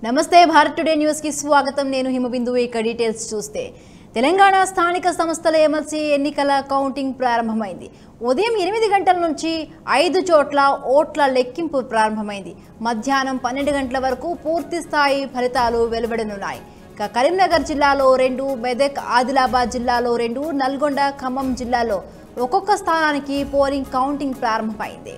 నమస్తే Bharat today news కి స్వాగతం నేను హిమబిందు ఇక డీటెయిల్స్ చూస్తే తెలంగాణ స్థానిక సంస్థల ఎమ్మెల్సీ ఎన్నికల కౌంటింగ్ ప్రారంభమైంది ఉదయం ఎనిమిది గంటల నుంచి ఐదు చోట్ల ఓట్ల లెక్కింపు ప్రారంభమైంది మధ్యాహ్నం పన్నెండు గంటల వరకు పూర్తి స్థాయి ఫలితాలు వెలువడనున్నాయి ఇక కరీంనగర్ జిల్లాలో రెండు మెదక్ ఆదిలాబాద్ జిల్లాలో రెండు నల్గొండ ఖమ్మం జిల్లాలో ఒక్కొక్క స్థానానికి పోలింగ్ కౌంటింగ్ ప్రారంభమైంది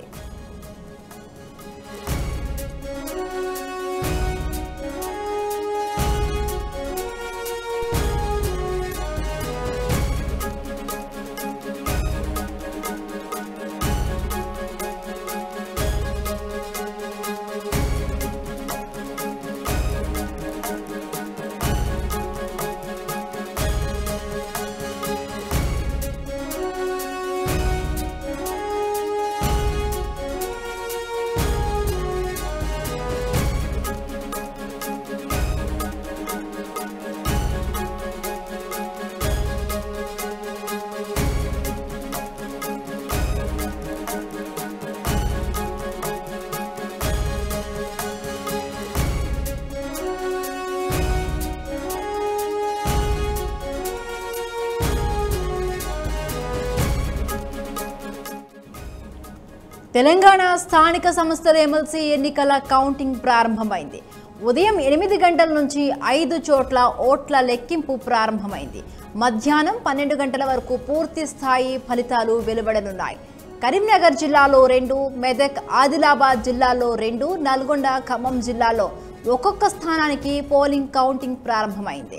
తెలంగాణ స్థానిక సంస్థల ఎమ్మెల్సీ ఎన్నికల కౌంటింగ్ ప్రారంభమైంది ఉదయం ఎనిమిది గంటల నుంచి ఐదు చోట్ల ఓట్ల లెక్కింపు ప్రారంభమైంది మధ్యాహ్నం పన్నెండు గంటల వరకు పూర్తి స్థాయి ఫలితాలు వెలువడనున్నాయి కరీంనగర్ జిల్లాలో రెండు మెదక్ ఆదిలాబాద్ జిల్లాలో రెండు నల్గొండ ఖమ్మం జిల్లాలో ఒక్కొక్క స్థానానికి పోలింగ్ కౌంటింగ్ ప్రారంభమైంది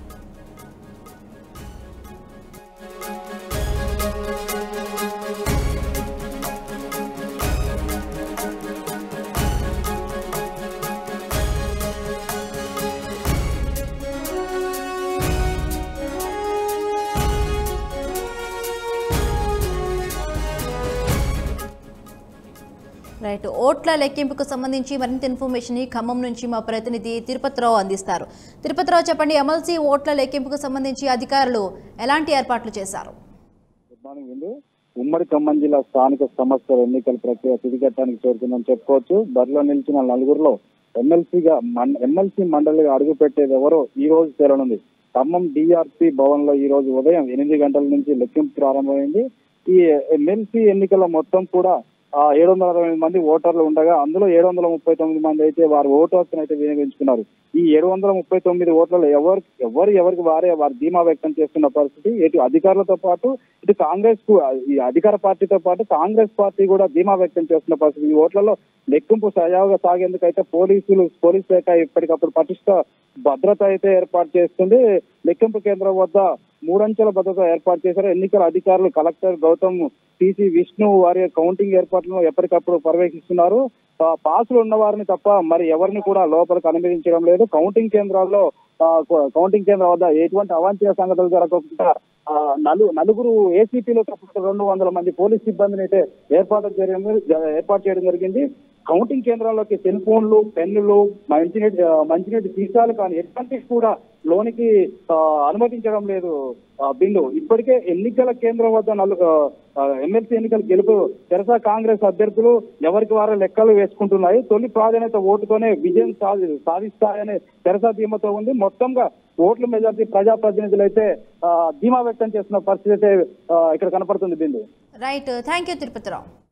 రైట్ ఓట్ల లెక్కింపుకు సంబంధించి మరింత ఇన్ఫర్మేషన్ ని ఖమ్మం నుంచి మా ప్రతినిధి తిరుపతిరావు అందిస్తారు తిరుపతిరావు చెప్పండి ఎమ్మెల్సీ ఓట్ల లెక్కింపుకు సంబంధించి అధికారులు ఎలాంటి ఏర్పాట్లు చేశారు గుడ్ మార్నింగ్ అండి ఉమ్మడి ఖమ్మం జిల్లా స్థానిక సంస్థల ఎన్నికల ప్రక్రియ తుదిఘట్టానికి చేరుకుందని చెప్పుకోవచ్చు బరిలో నిలిచిన నలుగురులో ఎమ్మెల్సీగా ఎమ్మెల్సీ మండలిగా అడుగు పెట్టేది ఎవరో ఈ రోజు తేలనుంది ఖమ్మం డిఆర్పి భవన్ లో ఈ రోజు ఉదయం ఎనిమిది గంటల నుంచి లెక్కింపు ప్రారంభమైంది ఈ ఎమ్మెల్సీ ఎన్నికల మొత్తం కూడా ఏడు వందల అరవై మంది ఓటర్లు ఉండగా అందులో ఏడు వందల ముప్పై తొమ్మిది మంది అయితే వారి ఓటు హక్కును అయితే వినియోగించుకున్నారు ఈ ఏడు వందల ముప్పై తొమ్మిది ఓట్లలో ఎవరు ఎవరు ఎవరికి వారే వారి ధీమా వ్యక్తం చేస్తున్న పరిస్థితి ఇటు అధికారులతో పాటు ఇటు కాంగ్రెస్ కు ఈ అధికార పార్టీతో పాటు కాంగ్రెస్ పార్టీ కూడా ధీమా వ్యక్తం చేస్తున్న పరిస్థితి ఈ ఓట్లలో లెక్కింపు సజావుగా సాగేందుకు అయితే పోలీసులు పోలీస్ శాఖ ఎప్పటికప్పుడు పటిష్ట భద్రత అయితే ఏర్పాటు చేస్తుంది లెక్కింపు కేంద్రం వద్ద మూడంచెల భద్రత ఏర్పాటు చేశారు ఎన్నికల అధికారులు కలెక్టర్ గౌతమ్ టీసీ విష్ణు వారి కౌంటింగ్ ఏర్పాట్లను ఎప్పటికప్పుడు పర్యవేక్షిస్తున్నారు ఆ, పాసులు ఉన్న వారిని తప్ప మరి ఎవరిని కూడా లోపలికి అనుమతించడం లేదు కౌంటింగ్ కేంద్రాల్లో ఆ, కౌ- కౌంటింగ్ కేంద్రం వద్ద ఎటువంటి అవాంఛనీయ సంగతులు జరగకుండా ఆ, నలు నలుగురు ఏసీపీలో తప్ప రెండు వందల మంది పోలీస్ సిబ్బందిని అయితే ఏర్పాటు చేయడం ఏర్పాటు చేయడం జరిగింది కౌంటింగ్ కేంద్రాల్లోకి సెల్ ఫోన్లు పెన్నులు మంచినీటి ఆ, మంచినీటి సీసాలు కానీ ఎటువంటి కూడా లోనికి ఆ, అనుమతించడం లేదు ఆ, బిల్లు ఇప్పటికే ఎన్నికల కేంద్రం వద్ద నలుగు ఎమ్మెల్సీ ఎన్నికల గెలుపు తెరసా కాంగ్రెస్ అభ్యర్థులు ఎవరికి వారు లెక్కలు వేసుకుంటున్నాయి తొలి ప్రాధాన్యత ఓటుతోనే విజయం సాధి సాధిస్తాయనే తెరసా ధీమతో ఉంది మొత్తంగా ఓట్ల మెజార్టీ ప్రజాప్రతినిధులు అయితే ఆ, ధీమా వ్యక్తం చేస్తున్న పరిస్థితి అయితే ఆ, ఇక్కడ కనపడుతుంది Bindu right thank you Tirupathirao